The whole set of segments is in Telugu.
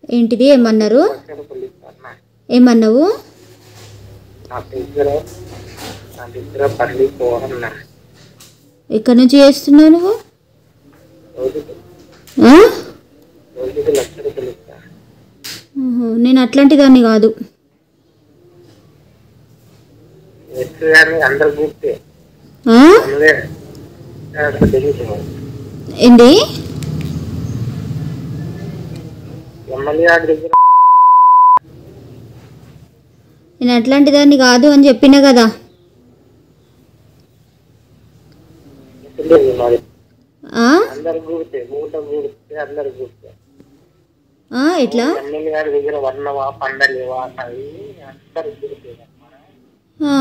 ఏంటిది ఏమన్నారు లక్ష రూపాయలు ఇస్తా అన్న ఏమన్నావు నా దగ్గర నా దగ్గర పల్లి పోవన్నా ఎక్కడి నుంచి చేస్తున్నావు నువ్వు రోజుకి ఆ? రోజుకి లక్ష రూపాయలు ఇస్తా ఓహో, నేను అట్లాంటి దాన్ని కాదు ఎత్తు కానీ అందరు గుర్తే ఆ? అందుకే అక్కడ తెలియదు ఏంది ఎమ్మెల్యే గారి దగ్గర నేను అట్లాంటి దాన్ని కాదు అని చెప్పినా కదా తెలియదు మరి ఆ? అందరు గుర్తే మూట గుర్తే అందరు గుర్తే ఆ, ఎట్లా ఎమ్మెల్యే గారి దగ్గర వన్నవా పండలేవా అవి అందరు గుర్తే ఆ.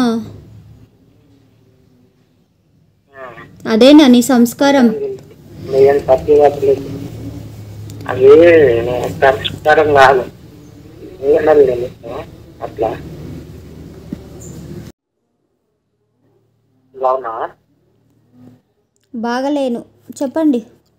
అదేనా నీ సంస్కారం నేను తప్పివ్వట్లేదు అది సంస్కారం కాదు ఏమన్నది నేను అట్లా అవునా బాగలేను చెప్పండి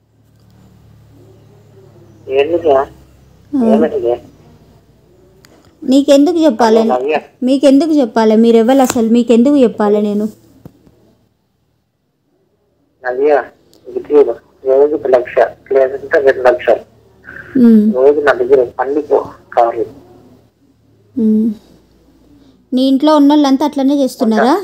ఎందుకు ఏమైంది నీకెందుకు చెప్పాలి నవ్య మీకెందుకు చెప్పాలి మీరెవరు అసలు మీకెందుకు చెప్పాలి నేను నవ్య విద్యుత్ రోజుకి లక్ష లేదంటే రెండు లక్షలు ఉమ్, రోజు నా దగ్గర పండిపో కావాలి ఉమ్. నీ ఇంట్లో ఉన్న వాళ్ళంతా అట్లనే చేస్తున్నారా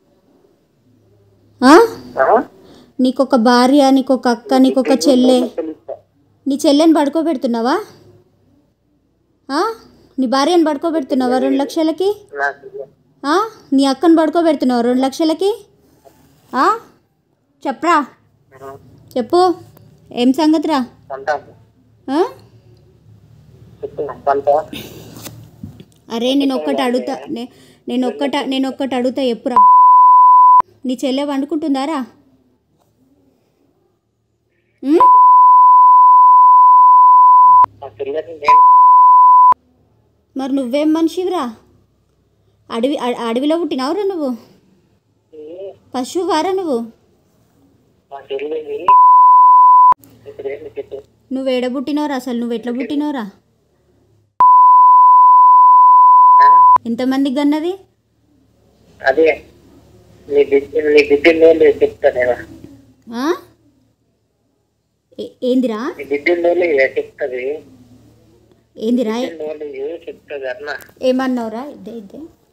ఆ? నీకొక భార్య నీకొక అక్క నీకొక చెల్లె నీ చెల్లెని పడుకోబెడుతున్నావా ఆ? నీ భార్యని పడుకోబెడుతున్నావా రెండు లక్షలకి నాకు ఆ? నీ అక్కని పడుకోబెడుతున్నావా రెండు లక్షలకి ఆ? చెప్పరా చెప్పు ఏం సంగతిరా పంటాను ఆ? చెప్తున్నా పంట అరే నేను ఒక్కటి అడుగుతా నే- నేను ఒక్కట నేను ఒక్కటి అడుగుతా ఎప్పురా నీ చెల్లె వండుకుంటుందారా ఉమ్? మా పిల్లల్ని నేను మరి నువ్వేం మనిషివిరా అడవి అ- అడవిలో పుట్టినావురా నువ్వు పశువారా నువ్వు మా చెల్లిని ఇప్పుడు ఏంటి చెప్పు నువ్వు ఏడ పుట్టినవరా అసలు నువ్వు ఎట్లా పుట్టినవరా ఎంతమందికి గన్నది అదే నీ బిడ్డ నీ బిడ్డ నేను చెప్తా నేను ఆ? ఏ- ఏందిరా నీ బిడ్డ నేను చెప్తుంది ఏందిరా నేను చెప్తుంది అన్న ఏమన్నావురా ఇద్దే ఇద్దే